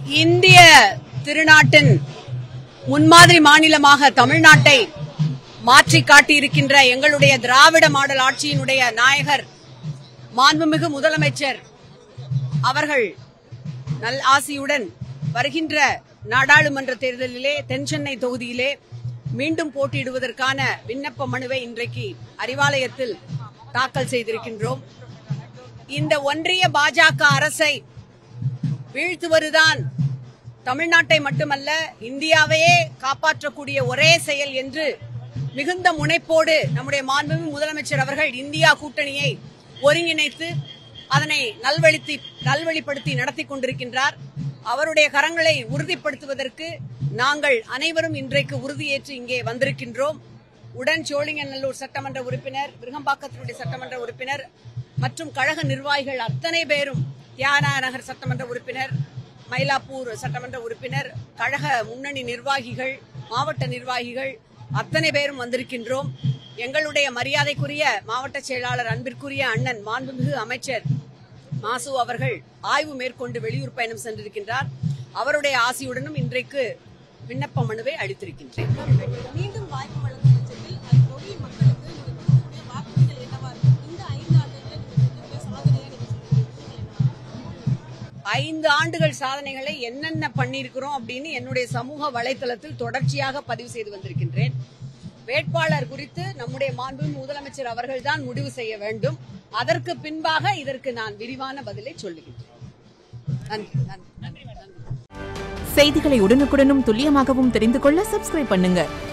இந்திய திருநாட்டின் முன்மாதிரி மாநிலமாக தமிழ்நாட்டை மாற்றி காட்டியிருக்கின்ற எங்களுடைய திராவிட மாடல் ஆட்சியினுடைய நாயகர் மாண்புமிகு முதலமைச்சர் அவர்கள் நல் ஆசியுடன் வருகின்ற நாடாளுமன்ற தேர்தலிலே தென்சென்னை தொகுதியிலே மீண்டும் போட்டியிடுவதற்கான விண்ணப்ப மனுவை இன்றைக்கு அறிவாலயத்தில் தாக்கல் செய்திருக்கின்றோம் இந்த ஒன்றிய பாஜக அரசை வீழ்த்துவதுதான் தமிழ்நாட்டை மட்டுமல்ல இந்தியாவையே காப்பாற்றக்கூடிய ஒரே செயல் என்று மிகுந்த முனைப்போடு நம்முடைய மாண்புமிகு முதலமைச்சர் அவர்கள் இந்தியா கூட்டணியை ஒருங்கிணைத்து அதனை நல்வழித்தி நல்வழிப்படுத்தி நடத்தி கொண்டிருக்கின்றார் அவருடைய கரங்களை உறுதிப்படுத்துவதற்கு நாங்கள் அனைவரும் இன்றைக்கு உறுதியேற்று இங்கே வந்திருக்கின்றோம் உடன் சோழிங்கநல்லூர் சட்டமன்ற உறுப்பினர் விருகம்பாக்கத்தினுடைய சட்டமன்ற உறுப்பினர் மற்றும் கழக நிர்வாகிகள் அத்தனை பேரும் தியாகராய நகர் சட்டமன்ற உறுப்பினர் மயிலாப்பூர் சட்டமன்ற உறுப்பினர் கழக முன்னணி நிர்வாகிகள் மாவட்ட நிர்வாகிகள் அத்தனை பேரும் வந்திருக்கின்றோம் எங்களுடைய மரியாதைக்குரிய மாவட்ட செயலாளர் அன்பிற்குரிய அண்ணன் மாண்புமிகு அமைச்சர் மாசு அவர்கள் ஆய்வு மேற்கொண்டு வெளியூர் பயணம் சென்றிருக்கின்றார் அவருடைய ஆசியுடனும் இன்றைக்கு விண்ணப்ப மனுவை அளித்திருக்கின்றேன் மீண்டும் வாய்ப்பு வழங்கும் பட்சத்தில் அது தொழில் மக்களுக்கு நீங்க கொடுக்கக்கூடிய வாக்குறுதிகள் என்னவா இருக்கும் இந்த ஐந்து ஆண்டுகளில் நீங்க செஞ்சக்கூடிய சாதனையா நீங்க சொல்லுவீங்க என்னவா ஐந்து ஆண்டுகள் சாதனைகளை என்னென்ன பண்ணியிருக்கிறோம் அப்படின்னு என்னுடைய சமூக வலைத்தளத்தில் தொடர்ச்சியாக பதிவு செய்து வந்திருக்கின்றேன் வேட்பாளர் குறித்து நம்முடைய மாண்பு முதலமைச்சர் அவர்கள்தான் முடிவு செய்ய வேண்டும் அதற்கு பின்பாக இதற்கு நான் விரிவான பதிலை சொல்லுகின்றேன் நன்றி நன்றி நன்றி நன்றி செய்திகளை உடனுக்குடனும் துல்லியமாகவும் தெரிந்து கொள்ள சப்ஸ்கிரைப் பண்ணுங்க